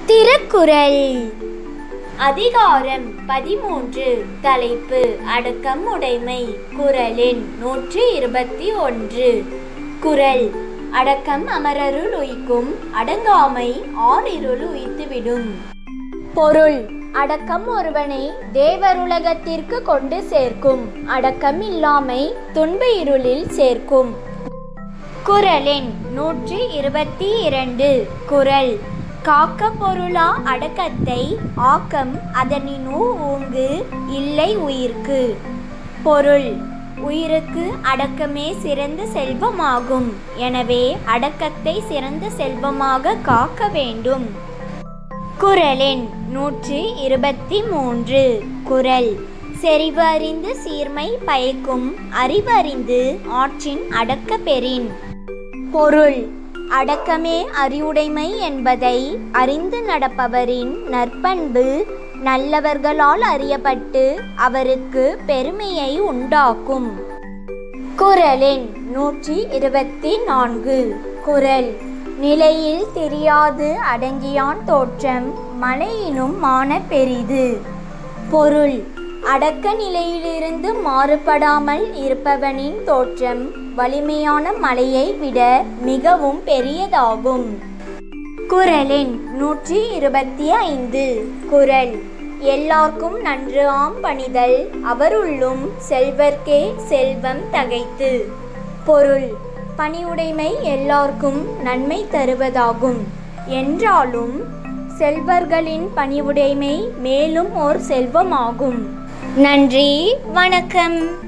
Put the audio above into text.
திருக்குறள் அதிகாரம் பதிமூன்று தலைப்பு அடக்கம் உடைமை குறளின் நூற்றி இருபத்தி ஒன்று குறள் அடக்கம் அமரருள் உய்க்கும் அடங்காமை ஆறிருள் உய்த்துவிடும் பொருள் அடக்கம் ஒருவனை தேவருலகத்திற்கு கொண்டு சேர்க்கும் அடக்கம் இல்லாமை துன்ப இருளில் சேர்க்கும் குறளின் நூற்றி இருபத்தி இரண்டு குறள் காக்க பொருளா அடக்கத்தை ஆக்கம் அதனினு ஊங்கு இல்லை உயிர்க்கு பொருள் உயிருக்கு அடக்கமே சிறந்த செல்வமாகும் எனவே அடக்கத்தை சிறந்த செல்வமாக காக்க வேண்டும் குறளின் நூற்றி இருபத்தி மூன்று குறள் செறிவு அறிந்து சீர்மை பயக்கும் அறிவறிந்து ஆற்றின் அடக்க பெறின் பொருள் அடக்கமே அறிவுடைமை என்பதை அறிந்து நடப்பவரின் நற்பண்பு நல்லவர்களால் அறியப்பட்டு அவருக்கு பெருமையை உண்டாக்கும் குறளின் நூற்றி இருபத்தி நான்கு குறள் நிலையில் தெரியாது அடங்கியான் தோற்றம் மலையினும் மான பெரிது பொருள் அடக்க நிலையிலிருந்து மாறுபடாமல் இருப்பவனின் தோற்றம் வலிமையான மலையை விட மிகவும் பெரியதாகும் குறளின் நூற்றி இருபத்தி ஐந்து குறள் எல்லார்க்கும் நன்று ஆம் பணிதல் அவருள்ளும் செல்வர்க்கே செல்வம் தகைத்து பொருள் பணிவுடைமை எல்லார்க்கும் நன்மை தருவதாகும் என்றாலும் செல்வர்களின் பணிவுடைமை மேலும் ஓர் செல்வமாகும் நன்றி வணக்கம்